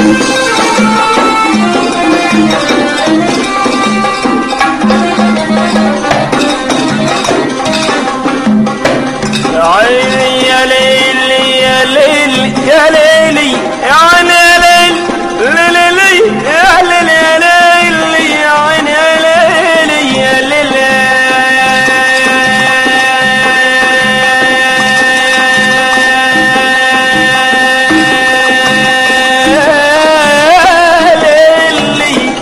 يا عيني يا ليلي يا ليلي يا ليلي يا عيني يا ليلي ليلي يا ليلي يا ليلي يا عيني يا ليلي يا ليلي يا ليلي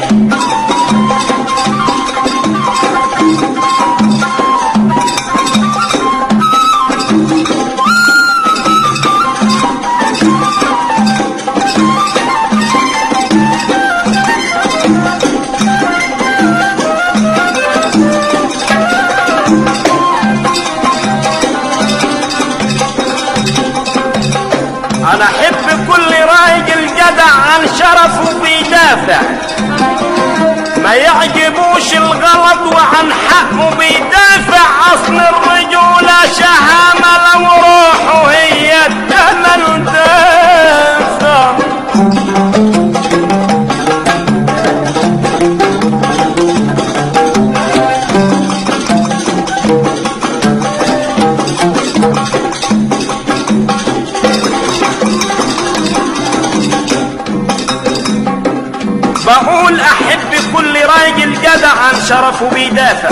انا احب كل راجل جدع عن شرفه بيدافع ما يعجبوش الغلط وعن حقه بيدافع اصل الرجولة شهامة لو روحه هي الثمن دافع بقول احب كل راجل جدع عن شرفه بيدافع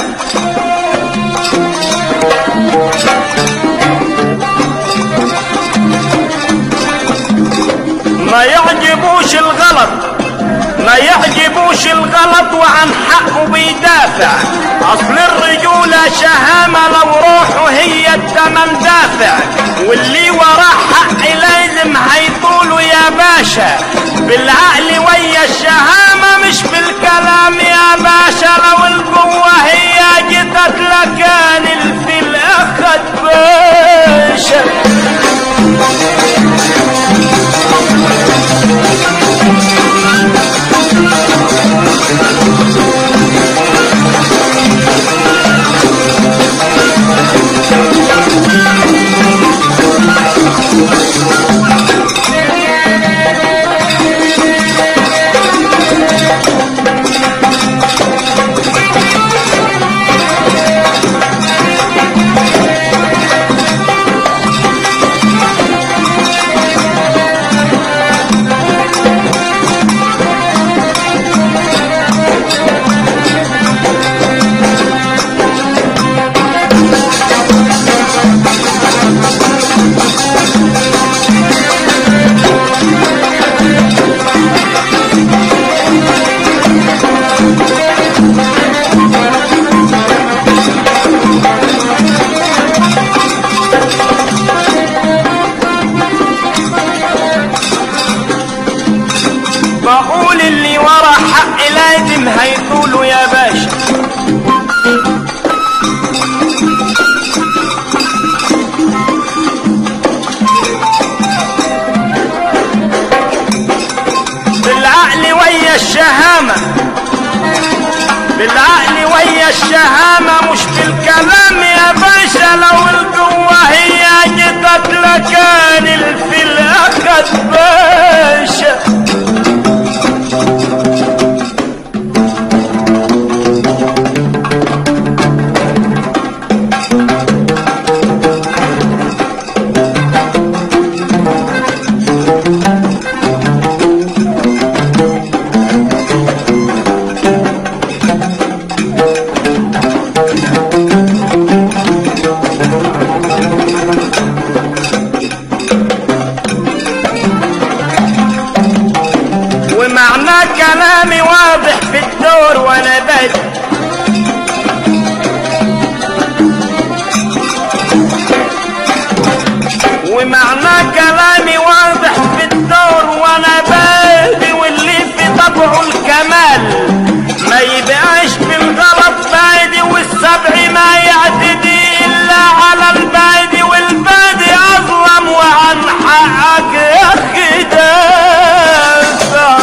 ما يعجبوش الغلط ما يعجبوش الغلط وعن حقه بيدافع اصل الرجولة شهامة لو روحه هي التمن دافع واللي وراه حق لازم هيطوله يا باشا بالعقل ويا الشهامة مش بالكلام يا باشا لو القوة هي جدت لكان الفيل اخد باشا بقول اللي ورا حق لازم هيطوله يا باشا بالعقل ويا الشهامة بالعقل ويا الشهامة مش بالكلام يا باشا لو القوة هي جدت لكان الفيل أخد باشا ومعنى كلامي واضح في الدور وانا بادئ ومعنى كلامي واضح في الدور وانا بادئ واللي في طبعه الكمال ما يبقاش بالغلط بادي والسبع ما يعتدي الا على البادي والبادي اظلم وعن حقك يا اخي دافع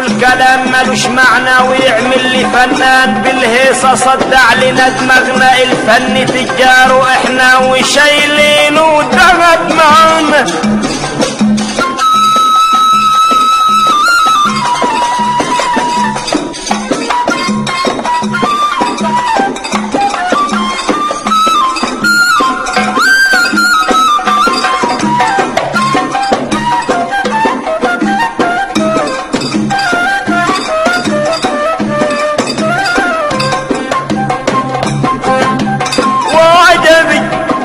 يقول كلام ملوش معنى ويعمل لي فنان بالهيصة صدع لنا دماغنا الفن تجار واحنا وشايلينه دغد معنا وعجبي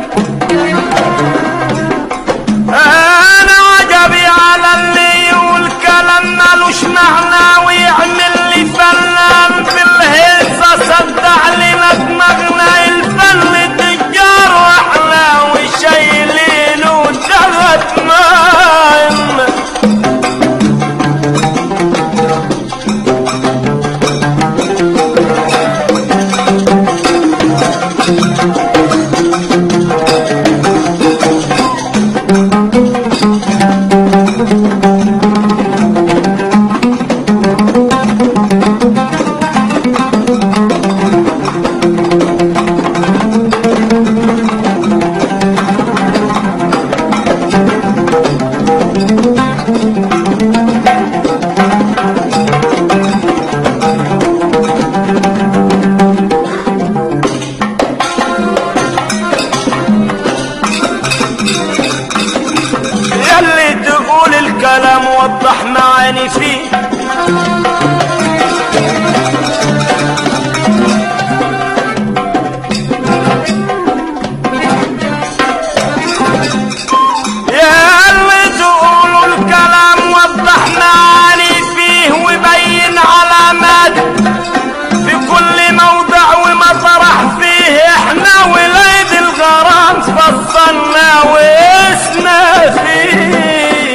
انا عجبي على اللي يقول كلام ملوش معنى ويعمل لي فنان في الهيصة صدع لنا دماغنا الفن تجار واحنا وشايلينه دغت معنا يلي تقول الكلام وضح معاني فيه يلي تقول الكلام وضح معاني فيه وبين علامات في كل موضع ومطرح فيه احنا ولاد الغرام فصلنا واسنا فيه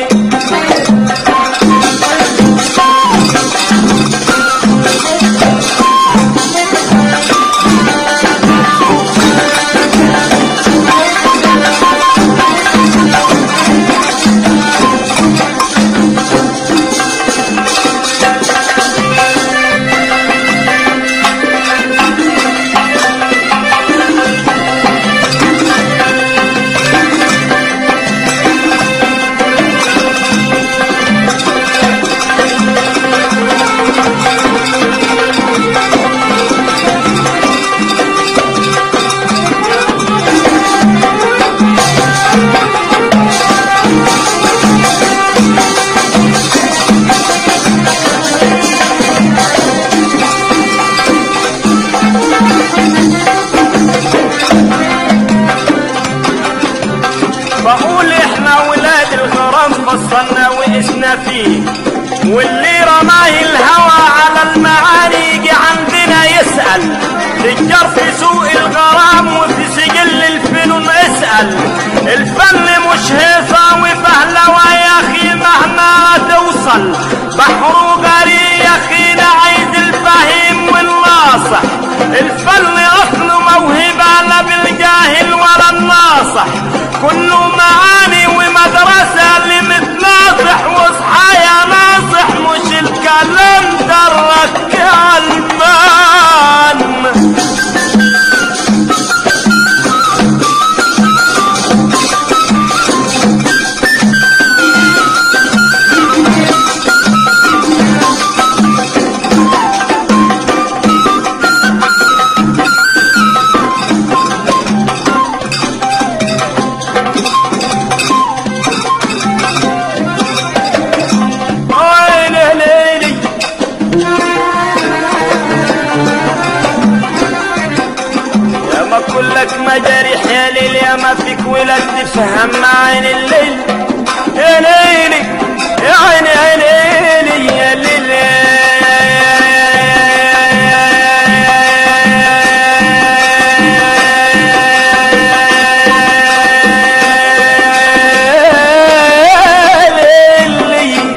بقول احنا ولاد الغرام فصلنا وقسنا فيه واللي رماه الهوى على المعاني يجي عندنا يسأل تجار في سوق الغرام وفي سجل الفنون اسأل الفن مش هيصة وفهلوة يا اخي مهما توصل بحره غري يا اخينا عايز الفهيم والناصح الفن اصله موهبة لا بالجاهل ولا الناصح كله معاني ومدرسة اللي متناصح واصحى يا ناصح مش الكلام ده الركالمان أوي ليلي يا ما كلك مجاريح يا ليل يا ما فيك ولد تفهم معاني الليل يا ليلي يا عيني يا ليلي يا ليلي ليلي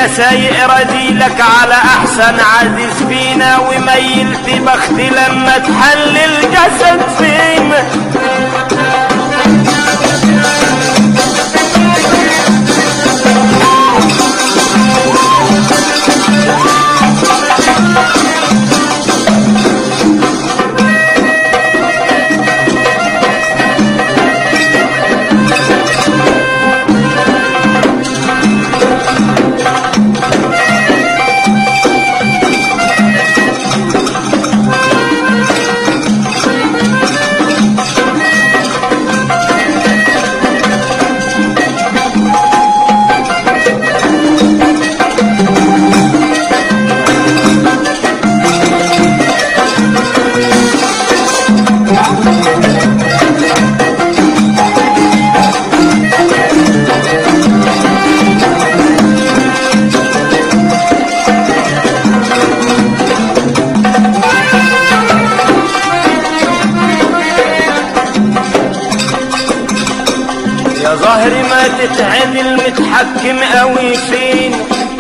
يا سايق رذيلك على احسن عزيز فينا وميل في بختي لما تحل الجسد فينا يا ظهري ما تتعدل متحكم قوي فين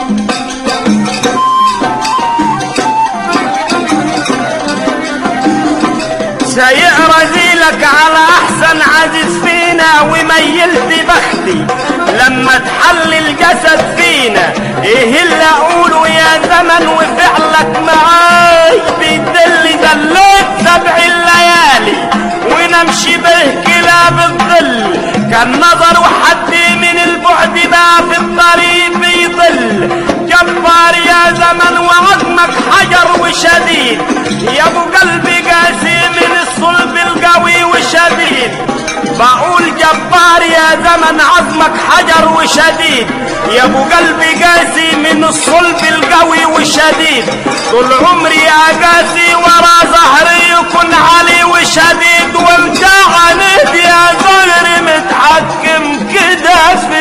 سايق رذيلك على احسن عزيز فينا وميلت بختي لما تحل الجسد فينا ايه اللي اقوله يا زمن وفعلك معاي بيدل دلوك سبع الليالي ونمشي به كلاب الظل كان نظر حد من البعد بقى في الطريق بيضل جبار يا زمن وعظمك حجر وشديد يا ابو قلبي قاسي من الصلب القوي وشديد بقول جبار يا زمن عظمك حجر وشديد يا ابو قلبي قاسي من الصلب القوي وشديد طول عمري يا قاسي ورا ظهري يكون علي وشديد وامتى عنيد يا ظهري متحكم كده في